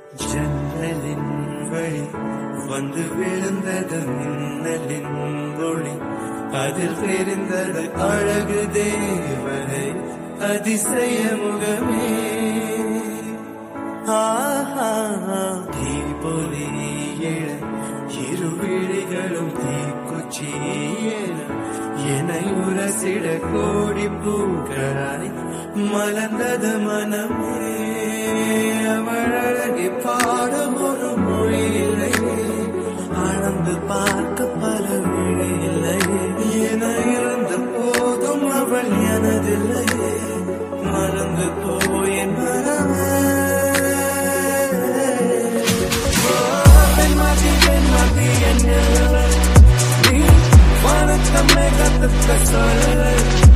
ஜன்னலின் வழி வந்து விழுந்தது மின்னலின் ஒளி அதில் தெரிந்தது அழகு தேவதை அதிசய முகமே ஆஹா தீபொலி எழ இரு விழிகளும் தீக்குச்சி எழ என்னை உரசிட கோடி பூக்களாய் மலர்ந்தது மனமே அவள் அழகி பாட ஒரு மொழி இல்லையே அளந்து பார்க்க பல விழி இல்லையே என இருந்த போதும் அவள் எனதில்லையே மறந்து போய் என் மனமே பெண்மாட்டி பெண்மாட்டி என்ன நீ வணக்கம் கத்துக்க சொல்ல